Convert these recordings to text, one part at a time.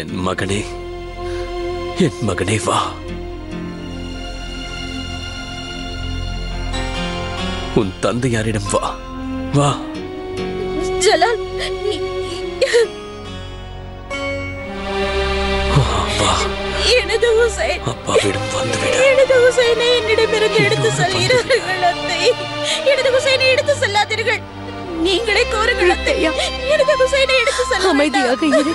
என் மகனே என் மகனே வா உன் தந்தையாரிடம் வா வா ஜலால் வா எனது ஹுசைன் அப்பாவிடம் வந்துவிடு எனது ஹுசைனை என்னிடமிருந்து எடுத்து செல்கிறார்கள் அத்தை எனது ஹுசைனை எடுத்து செல்லாதீர்கள் நீங்களே கோருங்கள் அத்தை எனது ஹுசைனை எடுத்து செல்ல அமைதியாக இரு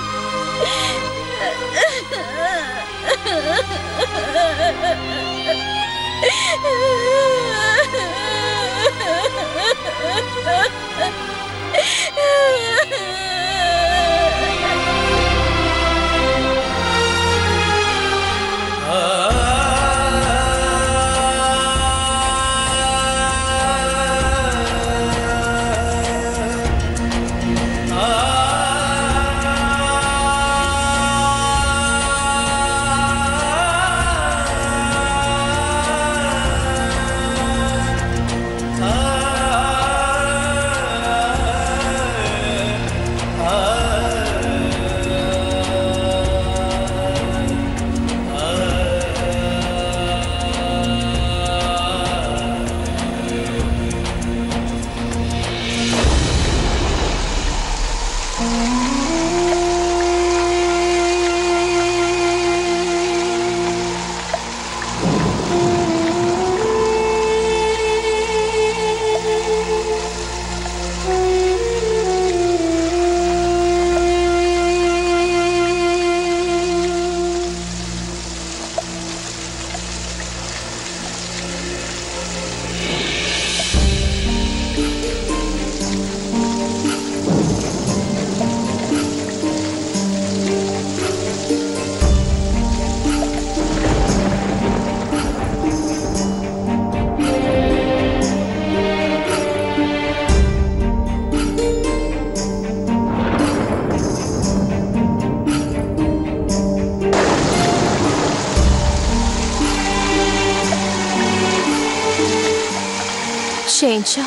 ஷேன்ஷா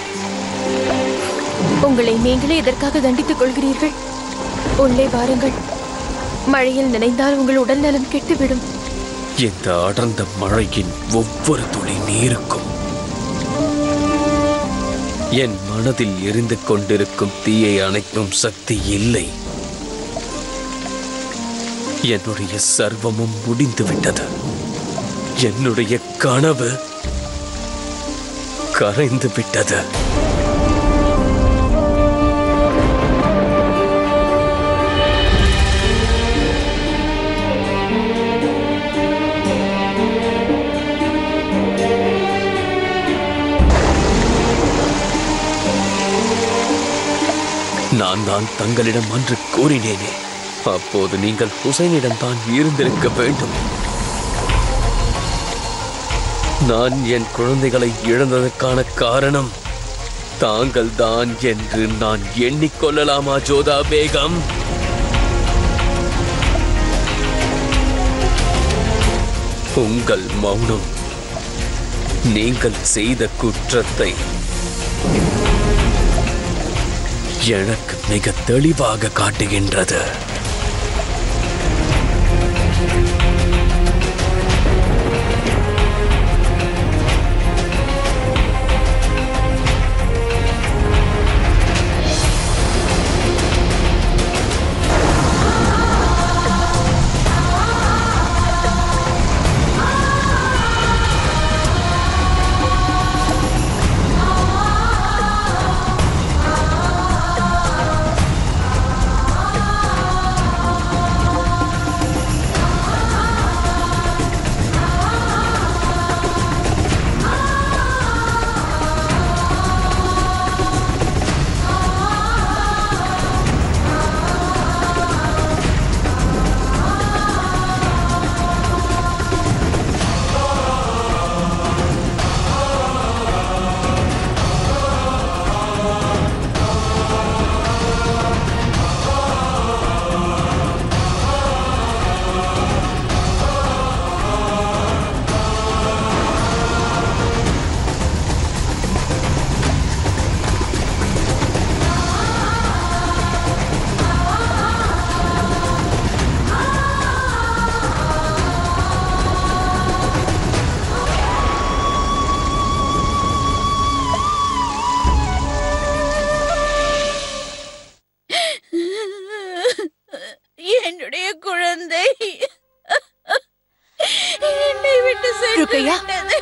உங்களை நீங்களே எதற்காக தண்டித்துக் கொள்கிறீர்கள் உள்ளே வாருங்கள் மழையில் நினைந்தால் உங்கள் உடல் நலம் கெட்டுவிடும் இந்த அடர்ந்த மழையின் ஒவ்வொரு துளி நீருக்கும் என் மனதில் எரிந்து கொண்டிருக்கும் தீயை அணைக்கும் சக்தி இல்லை என்னுடைய சர்வமும் முடிந்து விட்டது என்னுடைய கனவு கரைந்து விட்டது நான் தான் தங்களிடம் அன்று கூறினேனே அப்போது நீங்கள் ஹுசைனிடம் தான் இருந்திருக்க வேண்டும் நான் என் குழந்தைகளை இழந்ததற்கான காரணம் தாங்கள் தான் என்று நான் எண்ணிக்கொள்ளலாமா ஜோதா பேகம் உங்கள் மௌனம் நீங்கள் செய்த குற்றத்தை எனக்கு மிக தெளிவாக காட்டுகின்றது ஆ என்னுடைய குழந்தை என்னை விட்டு சென்று ருக்கையா. விட்டது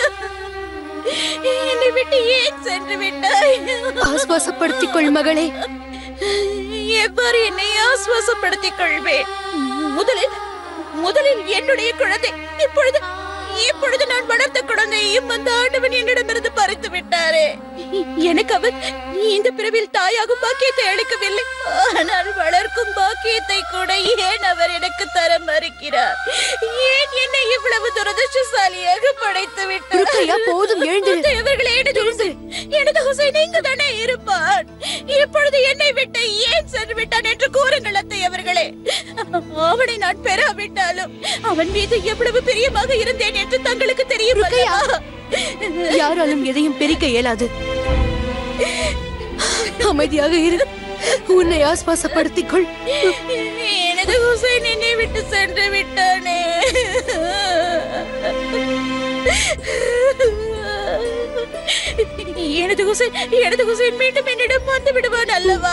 என்னை விட்டு ஏன் சென்று விட்டாய் ஆஸ்வாசப்படுத்திக் கொள் மகளே எவ்வாறு என்னை ஆசுவாசப்படுத்திக் கொள்வேன் முதலில் முதலில் என்னுடைய குழந்தை இப்பொழுது இப்பொழுது நான் வளர்த்த குழந்தையையும் அந்த ஆண்டவன் என்னிடமிருந்து பறித்து விட்டாரே எனக்கு அவர் இந்த பிறவில் தாயாகும் பாக்கியத்தை அளிக்கவில்லை ஆனால் வளர்க்கும் பாக்கியத்தை கூட ஏன் அவர் எனக்கு தர மறுக்கிறார் ஏன் என்னை இவ்வளவு துரதிருஷ்டசாலியாக படைத்து விட்டார் ருக்கையா போதும் எழுந்திரு தேவர்களே எனது ஹுசைன் எனது ஹுசைன் இங்கு தானே இருப்பான் இப்பொழுது என்னை விட்டு ஏன் சென்று விட்டான் என்று கூறுங்கள் அத்தை அவர்களே அவனை நான் பெறாவிட்டாலும் அவன் மீது எவ்வளவு பிரியமாக இருந்தேன் என்று தங்களுக்கு தெரியும் ருக்கையா. அல்லவா? யாராலும் எதையும் பிரிக்க இயலாது அமைதியாக இரு உன்னை ஆஸ்வாசப்படுத்திக் கொள் எனது ஹுசைன் என்னை விட்டு சென்று விட்டானே எனது ஹுசைன் எனது ஹுசைன் மீண்டும் என்னிடம் வந்து விடுவான் அல்லவா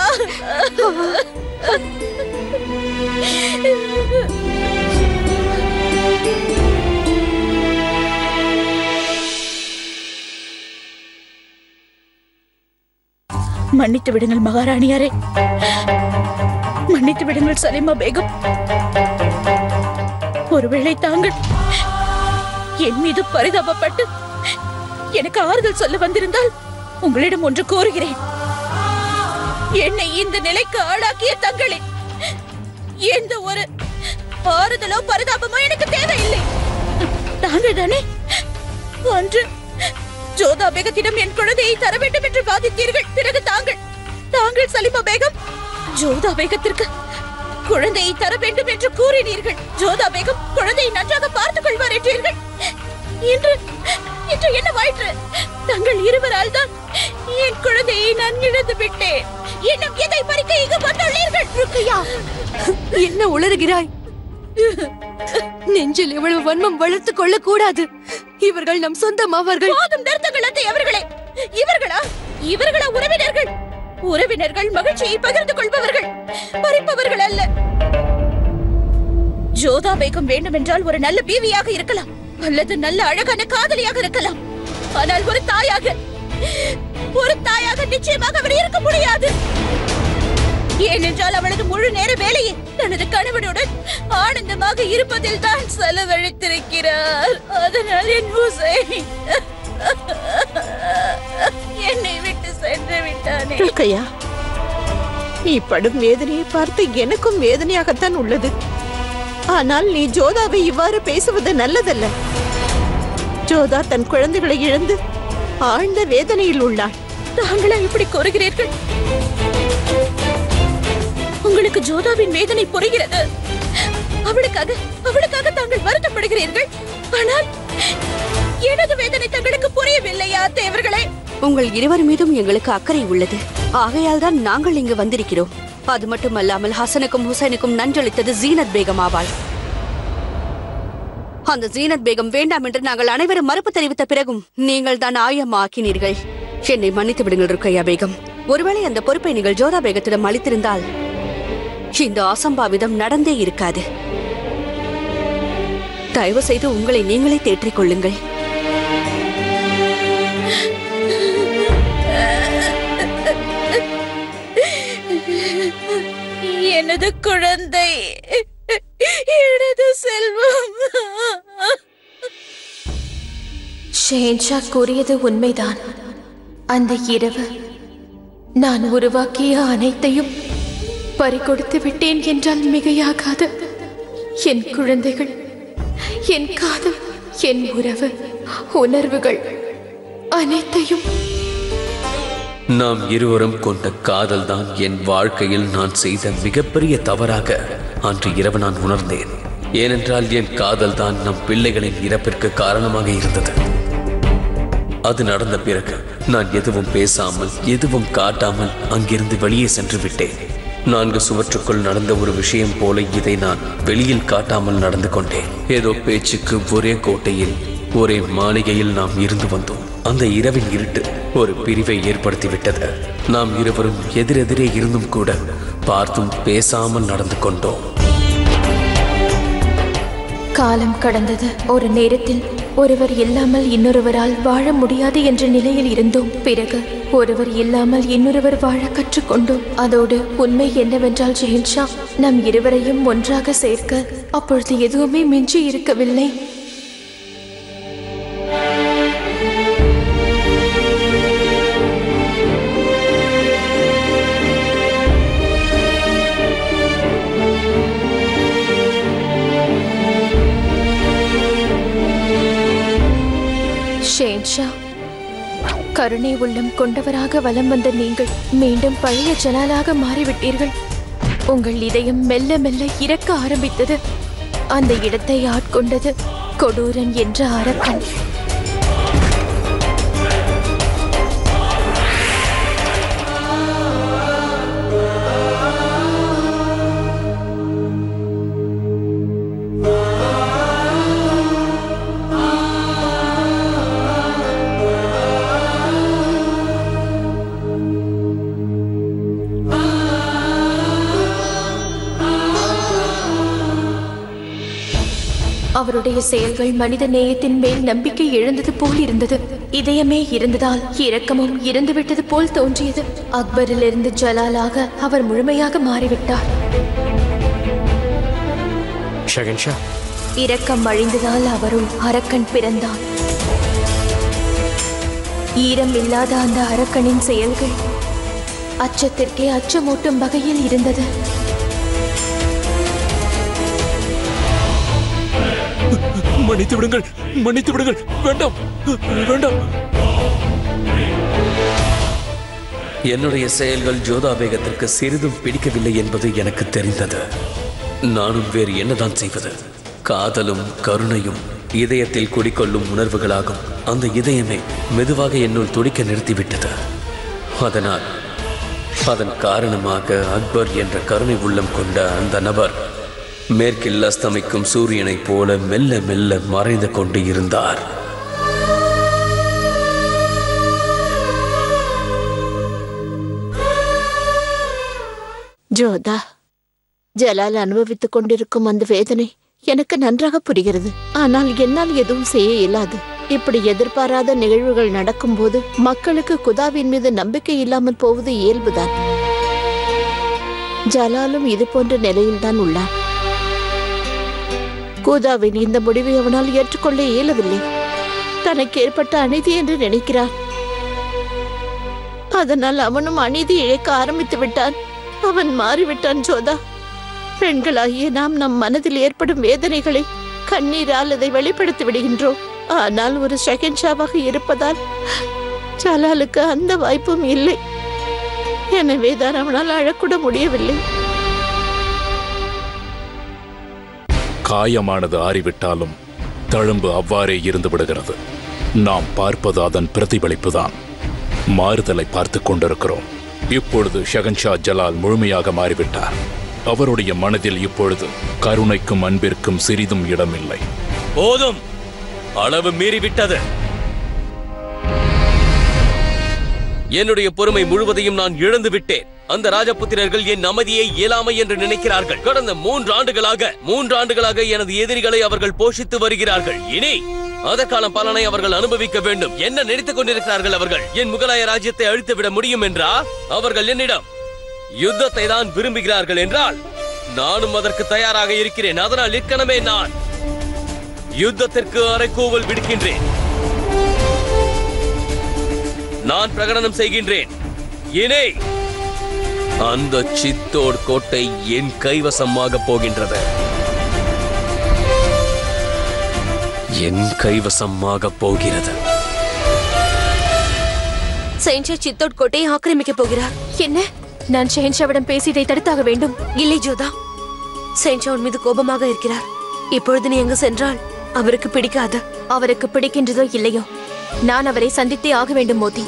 மன்னித்து விடுங்கள் மகாராணியாரே மன்னித்து விடுங்கள் சலிமா பேகம் ஒருவேளை தாங்கள் என் மீது பரிதாபப்பட்டு எனக்கு ஆறுதல் சொல்ல வந்திருந்தால் உங்களிடம் ஒன்று கோருகிறேன் என்னை இந்த நிலைக்கு ஆளாக்கிய தங்களின் எந்த ஒரு ஆறுதலோ பரிதாபமோ எனக்கு தேவையில்லை தாங்கள் தானே ஒன்று ஜோதா பேகத்திடம் என் குழந்தையை தர வேண்டும் என்று வாதித்தீர்கள் பிறகு தாங்கள் தாங்கள் சலிமா பேகம் ஜோதா பேகத்திற்கு குழந்தையை தர வேண்டும் என்று கூறினீர்கள் ஜோதா பேகம் குழந்தையை நன்றாக பார்த்துக் கொள்வார் என்றீர்கள் இன்று இன்று என்ன வாயிற்று தங்கள் இருவரால் தான் என் குழந்தையை நான் இழந்து விட்டேன் இன்னும் எதை பறிக்க இங்கு வந்துள்ளீர்கள் ருக்கையா என்ன உளறுகிறாய் நெஞ்சில் இவ்வளவு வன்மம் வளர்த்துக் கொள்ளக் கூடாது இவர்கள் நம் சொந்தமாவார்கள் போதும் நிறுத்துங்கள் அத்தை அவர்களே இவர்களா இவர்களா உறவினர்கள் உறவினர்கள் மகிழ்ச்சியை பகிர்ந்து கொள்பவர்கள் பறிப்பவர்கள் அல்ல ஜோதா பேகம் வேண்டுமென்றால் ஒரு நல்ல பீவியாக இருக்கலாம் அல்லது நல்ல அழகான காதலியாக இருக்கலாம் ஆனால் ஒரு தாயாக ஒரு தாயாக நிச்சயமாக அவர் இருக்க முடியாது ஏனென்றால் அவளது முழு நேர வேலையை தனது கணவனுடன் ஆனந்தமாக இருப்பதில் தான் செலவழித்திருக்கிறார் அதனால் என் ஹுசைன் என்னை விட்டு சென்று விட்டானே ருக்கையா நீ படும் வேதனையை பார்த்து எனக்கும் வேதனையாகத்தான் உள்ளது ஆனால் நீ ஜோதாவை இவ்வாறு பேசுவது நல்லதல்ல ஜோதா தன் குழந்தைகளை இழந்து ஆழ்ந்த வேதனையில் உள்ளாள் தாங்களா இப்படி கூறுகிறீர்கள் உங்களுக்கு ஜோதாவின் வேதனை புரிகிறது அவளுக்காக அவளுக்காக தாங்கள் வருத்தப்படுகிறீர்கள் ஆனால் எனது வேதனை தங்களுக்கு புரியவில்லையா தேவர்களே உங்கள் இருவர் மீதும் எங்களுக்கு அக்கறை உள்ளது ஆகையால் தான் நாங்கள் இங்கு வந்திருக்கிறோம் அது மட்டுமல்லாமல் ஹசனுக்கும் ஹுசைனுக்கும் நன்றளித்தது ஜீனத் பேகம் ஆவாள் அந்த ஜீனத் பேகம் வேண்டாம் என்று நாங்கள் அனைவரும் மறுப்பு தெரிவித்த பிறகும் நீங்கள் தான் ஆயம்மா ஆக்கினீர்கள் என்னை மன்னித்து விடுங்கள் ருக்கையா பேகம் ஒருவேளை அந்த பொறுப்பை நீங்கள் ஜோதா பேகத்திடம் அளித்திருந்தால் இந்த அசம்பாவிதம் நடந்தே இருக்காது தயவு செய்து உங்களை நீங்களே தேற்றிக் கொள்ளுங்கள் எனது குழந்தை எனது செல்வம் ஷேன்ஷா கூறியது உண்மைதான் அந்த இரவு நான் உருவாக்கிய அனைத்தையும் பறிகொடுத்து விட்டேன் என்றால் மிகையாகாது என் குழந்தைகள் என் காதல் என் உறவு உணர்வுகள் அனைத்தையும் நாம் இருவரும் கொண்ட காதல் தான் என் வாழ்க்கையில் நான் செய்த மிகப்பெரிய தவறாக அன்று இரவு நான் உணர்ந்தேன் ஏனென்றால் என் காதல் தான் நம் பிள்ளைகளின் இறப்பிற்கு காரணமாக இருந்தது அது நடந்த பிறகு நான் எதுவும் பேசாமல் எதுவும் காட்டாமல் அங்கிருந்து வெளியே சென்று விட்டேன் நான்கு சுவற்றுக்குள் நடந்த ஒரு விஷயம் போல இதை நான் வெளியில் காட்டாமல் நடந்து கொண்டேன் ஏதோ பேச்சுக்கு ஒரே கோட்டையில் ஒரே மாளிகையில் நாம் இருந்து வந்தோம் அந்த இரவின் இருட்டு ஒரு பிரிவை ஏற்படுத்திவிட்டது நாம் இருவரும் எதிரெதிரே இருந்தும் கூட பார்த்தும் பேசாமல் நடந்து கொண்டோம் காலம் கடந்தது ஒரு நேரத்தில் ஒருவர் இல்லாமல் இன்னொருவரால் வாழ முடியாது என்ற நிலையில் இருந்தோம் பிறகு ஒருவர் இல்லாமல் இன்னொருவர் வாழ கற்றுக்கொண்டோம் அதோடு உண்மை என்னவென்றால் ஜெயின்ஷா நம் இருவரையும் ஒன்றாக சேர்க்க அப்பொழுது எதுவுமே மிஞ்சி இருக்கவில்லை ஷேன்ஷா கருணை உள்ளம் கொண்டவராக வலம் வந்த நீங்கள் மீண்டும் பழைய ஜலாலாக மாறிவிட்டீர்கள் உங்கள் இதயம் மெல்ல மெல்ல இறக்க ஆரம்பித்தது அந்த இடத்தை ஆட்கொண்டது கொடூரன் என்ற அரக்கன் அவருடைய செயல்கள் மனித நேயத்தின் மேல் நம்பிக்கை இழந்தது போல் இருந்தது இதயமே இருந்ததால் இரக்கமும் இறந்துவிட்டது போல் தோன்றியது அக்பரிலிருந்து ஜலாலாக அவர் முழுமையாக மாறிவிட்டார் ஷகன்ஷா இரக்கம் அழிந்ததால் அவருள் அரக்கன் பிறந்தான் ஈரம் இல்லாத அந்த அரக்கனின் செயல்கள் அச்சத்திற்கே அச்சமூட்டும் வகையில் இருந்தது மன்னித்து விடுங்கள் மன்னித்து விடுங்கள் வேண்டாம் வேண்டாம் என்னுடைய செயல்கள் ஜோதா பேகத்திற்கு சிறிதும் பிடிக்கவில்லை என்பது எனக்கு தெரிந்தது நானும் வேறு என்னதான் செய்வது காதலும் கருணையும் இதயத்தில் குடிக்கொள்ளும் உணர்வுகளாகும் அந்த இதயமே மெதுவாக என்னுள் துடிக்க நிறுத்திவிட்டது அதனால் அதன் காரணமாக அக்பர் என்ற கருணை உள்ளம் கொண்ட அந்த நபர் மேற்கில் அஸ்தமிக்கும் சூரியனைப் போல மெல்ல மெல்ல மறைந்து கொண்டு இருந்தார் ஜோதா ஜலால் அனுபவித்துக் கொண்டிருக்கும் அந்த வேதனை எனக்கு நன்றாக புரிகிறது ஆனால் என்னால் எதுவும் செய்ய இயலாது இப்படி எதிர்பாராத நிகழ்வுகள் நடக்கும்போது மக்களுக்கு குதாவின் மீது நம்பிக்கை இல்லாமல் போவது இயல்புதான் ஜலாலும் இது போன்ற நிலையில்தான் உள்ளார் குதாவின் இந்த முடிவை அவனால் ஏற்றுக்கொள்ள இயலவில்லை தனக்கு ஏற்பட்ட அநீதி என்று நினைக்கிறான் அதனால் அவனும் அநீதி இழைக்க ஆரம்பித்து விட்டான் அவன் மாறிவிட்டான் ஜோதா பெண்களாகிய நாம் நம் மனதில் ஏற்படும் வேதனைகளை கண்ணீரால் அதை வெளிப்படுத்தி விடுகின்றோம் ஆனால் ஒரு ஷெகன்ஷாவாக இருப்பதால் ஜலாலுக்கு அந்த வாய்ப்பும் இல்லை எனவே தான் அவனால் அழக்கூட முடியவில்லை காயமானது ஆறிவிட்டாலும் தழும்பு அவ்வாறே இருந்து விடுகிறது நாம் பார்ப்பது அதன் பிரதிபலிப்புதான் மாறுதலை பார்த்துக் கொண்டிருக்கிறோம் இப்பொழுது ஷகன்ஷா ஜலால் முழுமையாக மாறிவிட்டார் அவருடைய மனதில் இப்பொழுது கருணைக்கும் அன்பிற்கும் சிறிதும் இடமில்லை போதும் அளவு மீறிவிட்டது என்னுடைய பொறுமை முழுவதையும் நான் இழந்து விட்டேன் அந்த ராஜபுத்திரர்கள் என் அமைதியை இயலாமை என்று நினைக்கிறார்கள் கடந்த மூன்று ஆண்டுகளாக மூன்று ஆண்டுகளாக எனது எதிரிகளை அவர்கள் போஷித்து வருகிறார்கள் இனி அதற்கான பலனை அவர்கள் அனுபவிக்க வேண்டும் என்ன நினைத்துக் கொண்டிருக்கிறார்கள் அவர்கள் என் முகலாய ராஜ்யத்தை அழித்து விட முடியும் என்றா அவர்கள் என்னிடம் யுத்தத்தை தான் விரும்புகிறார்கள் என்றால் நானும் அதற்கு தயாராக இருக்கிறேன் அதனால் ஏற்கனவே நான் யுத்தத்திற்கு அரைக்கூவல் விடுக்கின்றேன் நான் பிரகடனம் செய்கின்றேன் இனே அந்த சித்தோர் கோட்டை என் கைவசமாக போகின்றது என் கைவசமாக போகிறது செயின்ஷா சித்தோட் கோட்டையை ஆக்கிரமிக்க போகிறார் என்ன நான் ஷெஹன்ஷாவிடம் பேசி இதை தடுத்தாக வேண்டும் இல்லை ஜோதா செயின்ஷா உன் மீது கோபமாக இருக்கிறார் இப்பொழுது நீ எங்கு சென்றால் அவருக்கு பிடிக்காது அவருக்கு பிடிக்கின்றதோ இல்லையோ நான் அவரை சந்தித்தே ஆக வேண்டும் மோதி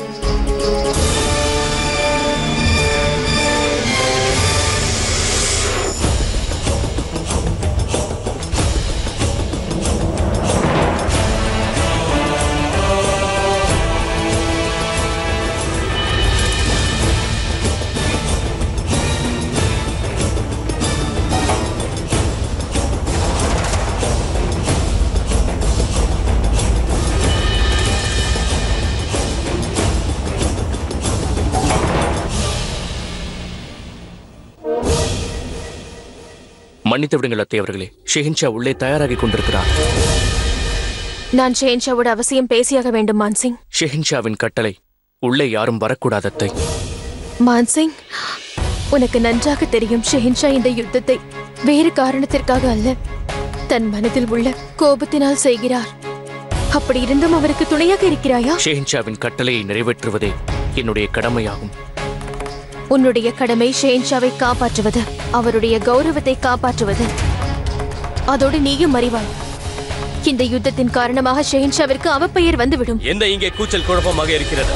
மன்னித்து விடுங்கள் அத்தை அவர்களே ஷெஹின்ஷா உள்ளே தயாராகி கொண்டிருக்கிறார் நான் ஷெஹன்ஷாவோட அவசியம் பேசியாக வேண்டும் மான்சிங் ஷெஹின்ஷாவின் கட்டளை உள்ளே யாரும் வரக்கூடாது அத்தை மான்சிங் உனக்கு நன்றாக தெரியும் ஷெஹன்ஷா இந்த யுத்தத்தை வேறு காரணத்திற்காக அல்ல தன் மனதில் உள்ள கோபத்தினால் செய்கிறார் அப்படி இருந்தும் அவருக்கு துணையாக இருக்கிறாயா ஷெஹின்ஷாவின் கட்டளையை நிறைவேற்றுவதே என்னுடைய கடமையாகும் உன்னுடைய கடமை ஷெஹன்ஷாவை காப்பாற்றுவது அவருடைய கௌரவத்தை காப்பாற்றுவது அதோடு நீயும் அறிவாய் இந்த யுத்தத்தின் காரணமாக ஷெஹன்ஷாவிற்கு அவப்பெயர் வந்துவிடும் என்ன இங்கே கூச்சல் குழப்பமாக இருக்கிறது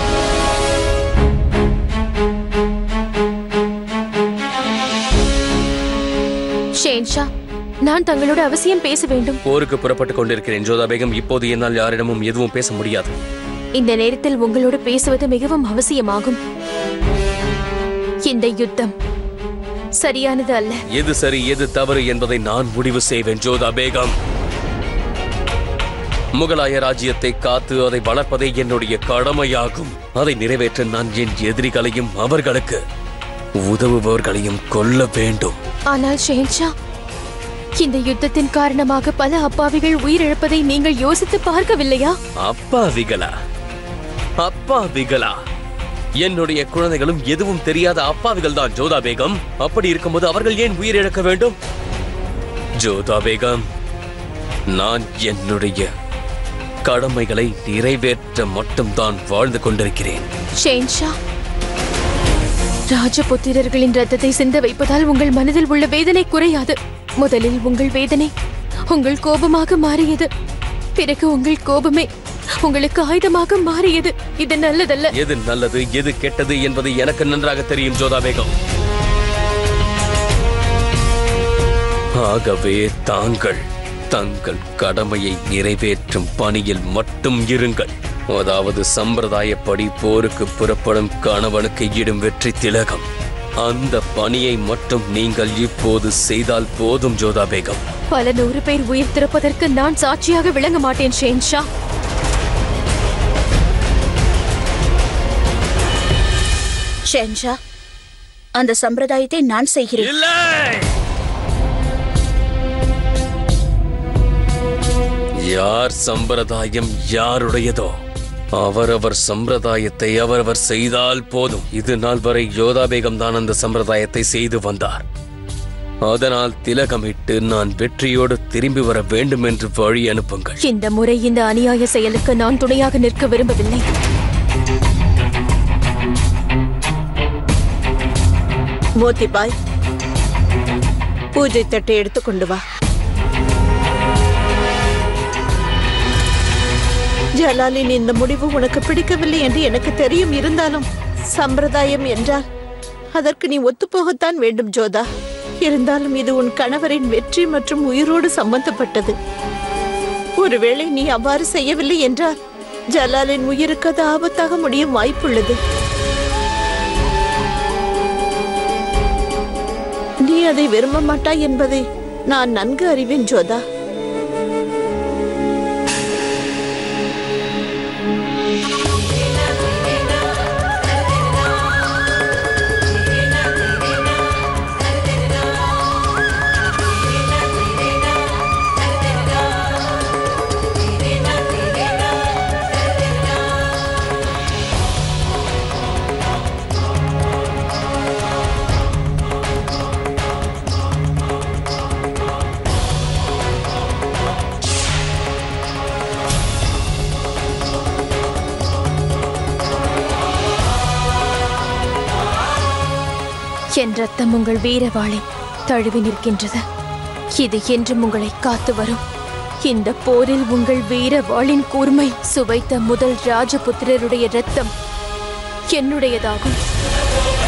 ஷெஹன்ஷா நான் தங்களோட அவசியம் பேச வேண்டும் போருக்கு புறப்பட்டுக் கொண்டிருக்கிறேன் ஜோதா பேகம் இப்போது என்னால் யாரிடமும் எதுவும் பேச முடியாது இந்த நேரத்தில் உங்களோடு பேசுவது மிகவும் அவசியமாகும் இந்த யுத்தம் சரியானது அல்ல எது சரி எது தவறு என்பதை நான் முடிவு செய்வேன் ஜோதா பேகம் முகலாய ராஜ்யத்தை காத்து அதை வளர்ப்பதே என்னுடைய கடமையாகும் அதை நிறைவேற்ற நான் என் எதிரிகளையும் அவர்களுக்கு உதவுபவர்களையும் கொல்ல வேண்டும் ஆனால் ஷெஹன்ஷா இந்த யுத்தத்தின் காரணமாக பல அப்பாவிகள் உயிரிழப்பதை நீங்கள் யோசித்து பார்க்கவில்லையா அப்பாவிகளா அப்பாவிகளா என்னுடைய குழந்தைகளும் எதுவும் தெரியாத அப்பாவிகள் தான் ஜோதா பேகம் அப்படி இருக்கும்போது அவர்கள் ஏன் உயிரிழக்க வேண்டும் ஜோதா பேகம் நான் என்னுடைய கடமைகளை நிறைவேற்ற மட்டும்தான் வாழ்ந்து கொண்டிருக்கிறேன் ஷெஹன்ஷா ராஜபுத்திரர்களின் ரத்தத்தை சிந்த வைப்பதால் உங்கள் மனதில் உள்ள வேதனை குறையாது முதலில் உங்கள் வேதனை உங்கள் கோபமாக மாறியது பிறகு உங்கள் கோபமே உங்களுக்கு ஆயுதமாக மாறியது இது நல்லதல்ல எது நல்லது எது கெட்டது என்பது எனக்கு நன்றாக தெரியும் ஜோதா பேகம் ஆகவே தாங்கள் தங்கள் கடமையை நிறைவேற்றும் பணியில் மட்டும் இருங்கள் அதாவது சம்பிரதாயப்படி போருக்கு புறப்படும் கணவனுக்கு இடும் வெற்றி திலகம் அந்த பணியை மட்டும் நீங்கள் இப்போது செய்தால் போதும் ஜோதா பேகம் பல நூறு பேர் உயிர் திறப்பதற்கு நான் சாட்சியாக விளங்க மாட்டேன் ஷேன்ஷா ஷென்ஷா அந்த சம்பிரதாயத்தை நான் செய்கிறேன் இல்லை யார் சம்பிரதாயம் யாருடையதோ அவரவர் சம்பிரதாயத்தை அவரவர் செய்தால் போதும் இது நாள் வரை யோதா பேகம் தான் அந்த சம்பிரதாயத்தை செய்து வந்தார் அதனால் திலகமிட்டு நான் வெற்றியோடு திரும்பி வர வேண்டும் என்று வழி அனுப்புங்கள் இந்த முறை இந்த அநியாய செயலுக்கு நான் துணையாக நிற்க விரும்பவில்லை மோத்திபாய் பூஜை தட்டை எடுத்துக்கொண்டு வா ஜலாலின் இந்த முடிவு உனக்கு பிடிக்கவில்லை என்று எனக்கு தெரியும் இருந்தாலும் சம்பிரதாயம் என்றால் அதற்கு நீ ஒத்துப்போகத்தான் வேண்டும் ஜோதா இருந்தாலும் இது உன் கணவரின் வெற்றி மற்றும் உயிரோடு சம்பந்தப்பட்டது ஒருவேளை நீ அவ்வாறு செய்யவில்லை என்றால் ஜலாலின் உயிருக்கு அது ஆபத்தாக முடியும் வாய்ப்புள்ளது நீ அதை விரும்ப மாட்டாய் என்பதை நான் நன்கு அறிவேன் ஜோதா என் ரத்தம் உங்கள் வீரவாளை தழுவி நிற்கின்றது இது என்றும் உங்களை காத்து வரும் இந்த போரில் உங்கள் வீரவாளின் கூர்மை சுவைத்த முதல் ராஜபுத்திரருடைய ரத்தம் என்னுடையதாகும்